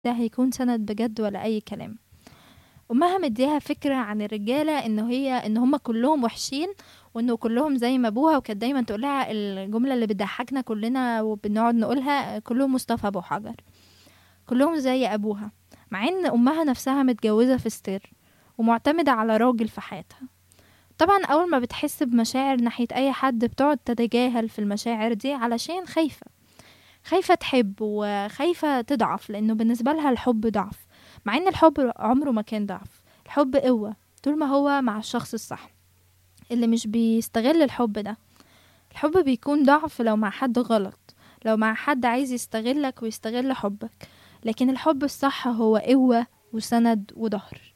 ده هيكون سند بجد ولا اي كلام امها مديها فكره عن الرجاله ان هي ان هم كلهم وحشين وانه كلهم زي ما ابوها وكانت دايما تقولها الجمله اللي بتضحكنا كلنا وبنقعد نقولها كلهم مصطفى ابو حجر كلهم زي ابوها مع ان امها نفسها متجوزه في ستير ومعتمده على راجل في حياتها طبعا اول ما بتحس بمشاعر ناحيه اي حد بتقعد تتجاهل في المشاعر دي علشان خايفه خايفه تحب وخايفه تضعف لانه بالنسبه لها الحب ضعف مع ان الحب عمره ما كان ضعف الحب قوه طول ما هو مع الشخص الصح اللي مش بيستغل الحب ده الحب بيكون ضعف لو مع حد غلط لو مع حد عايز يستغلك ويستغل حبك لكن الحب الصح هو قوة وسند وظهر